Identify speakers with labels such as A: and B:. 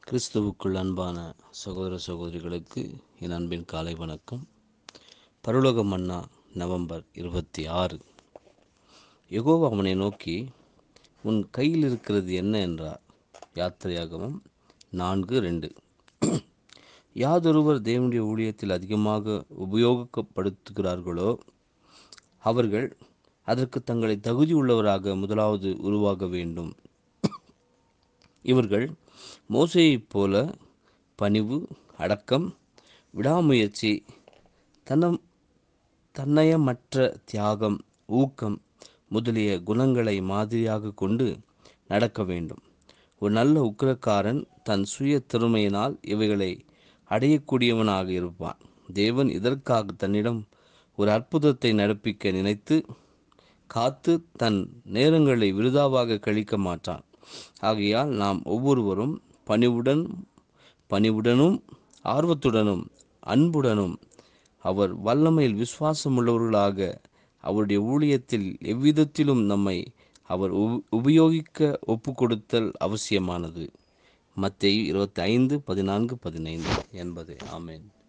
A: கிறிஸ்துவுக்குள் அன்பான சகோதர சகோதரிகளுக்கு என் அன்பின் காலை வணக்கம் பரலோக மன்னா நவம்பர் இருபத்தி ஆறு யெகோவா அவனை நோக்கி உன் கையில் இருக்கிறது என்ன என்றார் யாத்திரையாகவும் நான்கு ரெண்டு யாதொருவர் தேவனுடைய ஊழியத்தில் அதிகமாக உபயோகப்படுத்துகிறார்களோ அவர்கள் அதற்கு தங்களை தகுதி உள்ளவராக முதலாவது உருவாக வேண்டும் இவர்கள் மோசையைப் போல பணிவு அடக்கம் விடாமுயற்சி தன்னம் தன்னயமற்ற தியாகம் ஊக்கம் முதலிய குணங்களை மாதிரியாக கொண்டு நடக்க வேண்டும் ஒரு நல்ல உக்கிரக்காரன் தன் சுய திறமையினால் இவைகளை அடையக்கூடியவனாக இருப்பான் தேவன் இதற்காக தன்னிடம் ஒரு அற்புதத்தை நடப்பிக்க நினைத்து காத்து தன் நேரங்களை விருதாவாக கழிக்க மாட்டான் ஆகையால் நாம் ஒவ்வொருவரும் பணிவுடன் பணிவுடனும் ஆர்வத்துடனும் அன்புடனும் அவர் வல்லமையில் விசுவாசமுள்ளவர்களாக அவருடைய ஊழியத்தில் எவ்விதத்திலும் நம்மை அவர் உபயோகிக்க ஒப்பு கொடுத்தல் அவசியமானது மத்தேயு இருபத்தி ஐந்து பதினான்கு பதினைந்து என்பது ஆமேன்